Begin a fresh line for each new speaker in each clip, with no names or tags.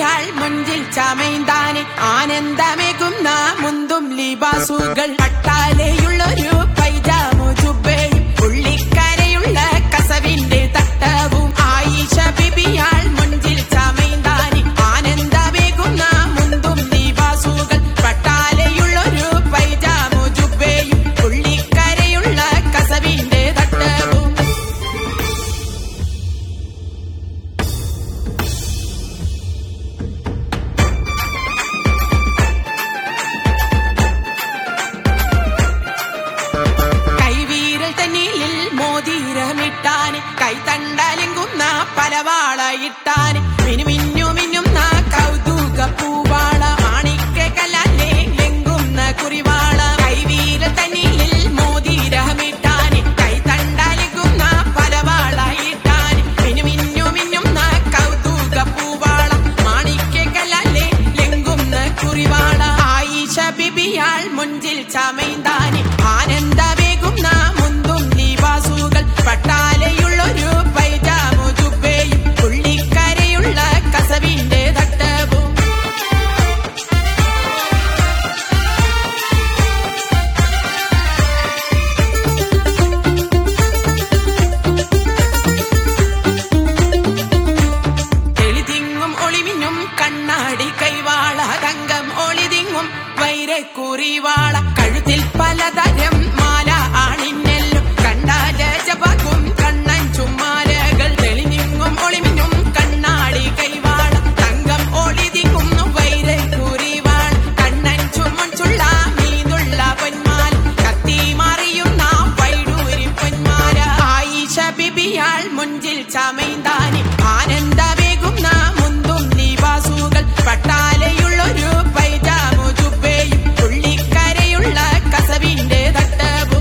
ബിബിയാൾ മുഞ്ചിൽ ചമൈന്താനെ ആനന്ദമേകുന്ന മുന്തും ലിബാസുകൾ പട്ടാലയുള്ളൊരു പൈജാമു ജുബയും ഉള്ളിക്കരയുള്ള കസവിന്റെ തട്ടവും ആയിഷ ബിബിയാൾ മുഞ്ചിൽ ചമൈന്താനെ ആനന്ദമേകുന്ന മുന്തും ലിബാസുകൾ പട്ടാലയുള്ളൊരു പൈജാമു ജുബയും ഉള്ളിക്കരയുള്ള കസവിന്റെ തട്ടവും കൈവീരൽ തന്നിൽ മോതിരമിട്ടാന് കൈത്തണ്ടലിങ്കുന്ന പലവാള ഇട്ടാന് മിനുമിന്നു മിന്നുന്ന കൗതുക പൂവാള മാണിക്ക കല്ലാലെ ലെങ്കുന്ന കുറിവാള കൈവീരൽ തന്നിൽ മോതിരമിട്ടാന് കൈത്തണ്ടലിങ്കുന്ന പലവാള ഇട്ടാന് മിനുമിന്നു മിന്നുന്ന കൗതുക പൂവാള മാണിക്ക കല്ലാലെ ലെങ്കുന്ന കുറിവാള ആയിഷ ബിബിയാൾ മുഞ്ചിൽ ചമൈന്താനി ആനന്ദവേകുന്ന മുന്തും ലിബാസുകൾ പട്ടാലയുള്ളൊരു പൈജാമു ജുബയും പുള്ളിക്കരയുള്ള കസവിന്റെ തട്ടവും തെളിതിങ്ങും ഒളിമിന്നും കണ്ണാടി കൈവാള തങ്കം ഒളിതിങ്ങും വൈരക്കുറിവാള കഴുത്തിൽ പലതരം മാല ആണിന്നെല്ലും കണ്ടാല ജപകും കണ്ണൻ ചുമ്മാലകൾ തെളിഞ്ഞിങ്ങും ഒളിമിന്നും കണ്ണാടി കൈവാള തങ്കം ഒളിതിങ്ങും വൈരക്കുറിവാൾ കണ്ണൻ ചുമൻ ചുള്ള മീനുള്ള പൊന്മാൽ കത്തി മറിയുന്ന പൈടൂരി പൊന്മാല ആയിഷ ബിബിയാൾ മുഞ്ചിൽ ചമൈന്താനി ആനന്ദവേകുന്ന മുന്തും നിവാസുകൾ പട്ടാലയുള്ളൊരു പൈജാമു ജുബയും പുള്ളിക്കരയുള്ള കസവിന്റെ തട്ടവും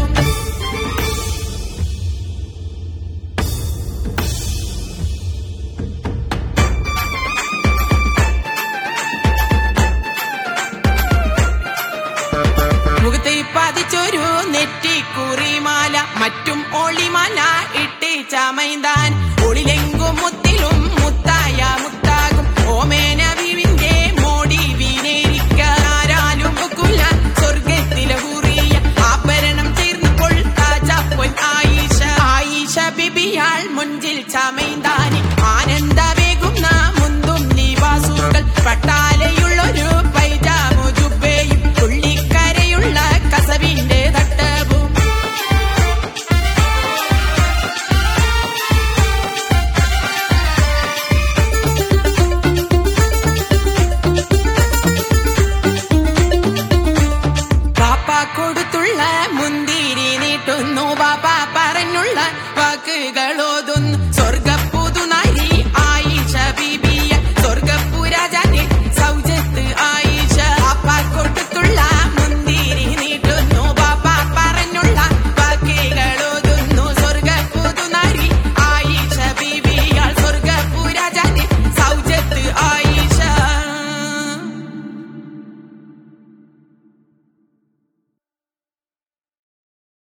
മുഖത്തെ പതിച്ചൊരു നെറ്റിക്കുറിമാല മറ്റും ഒളിമാല ഇട്ട് ചമൈന്താൻ ഒളിലെങ്കും മുത്തിലും മുത്തായ മുത്താകും ഓമേന വിവിന്റെ മോടി വീനേരിക്കാരാലും കുല സ്വർഗത്തിലെ ഹുറിയ ആഭരണം തീർന്നപ്പോൾ താജ പൊൻ ആയിഷ ആയിഷ ബിബിയാൾ മുഞ്ചിൽ ചമൈന്താനി ആനന്ദവേകുന്ന മുന്തും നിവാസുകൾ പട്ടാലയുള്ളൊരു പൈജാമു ജുബയും പുള്ളിക്കരയുള്ള കസവിന്റെ തട്ടവും പാപ്പ കൊടുത്തുള്ള മുന്തിരി നീട്ടുന്നു പാപ്പ പറഞ്ഞുള്ള വാക്കുകൾ ഓതുന്നു